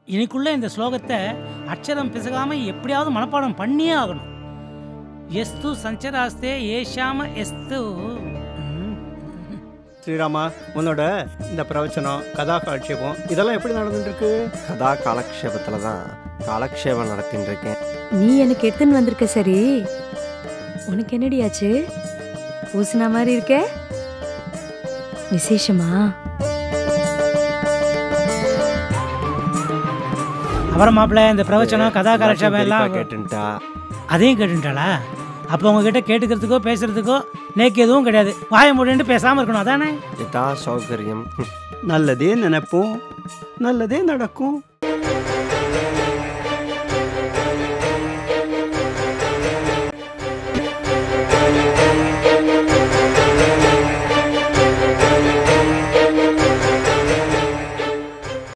இன்னைக்குள்ள இந்த ஸ்லோகத்தை அக்ஷரம் பிசகாம எப்படியாவது மனப்பாடம் பண்ணியே ஆகணும் எஸ்து சஞ்சராஸ்தே ஏஷாம எஸ்து ம். ஸ்ரீராமா உன்னோட இந்த பிரவச்சனம் கதா காட்சியபம் இதெல்லாம் எப்படி நடந்துட்டு இருக்கு கதா காலக்ஷேபத்தில் தான் காலக்ஷேபம் நடத்தின்னு இருக்கேன் நீ எனக்கு எடுத்துன்னு வந்திருக்க சரி உனக்கு என்னடி ஆச்சு பூசின மாதிரி இருக்க விசேஷமா அப்புறம் மாப்பிள்ள இந்த பிரவச்சனம் கதா காலட்சேபம் பெரியப்பா எல்லாம் கேட்டுன்ட்டா அதையும் கேட்டுட்டாளா அப்போ உங்ககிட்ட கேட்டுக்கிறதுக்கோ பேசுறதுக்கோ நேக்கு எதுவும் கிடையாது வாய முடின்ட்டு பேசாம இருக்கணும் அதானே இதா சௌகரியம் நல்லதே நினைப்போம் நல்லதே நடக்கும்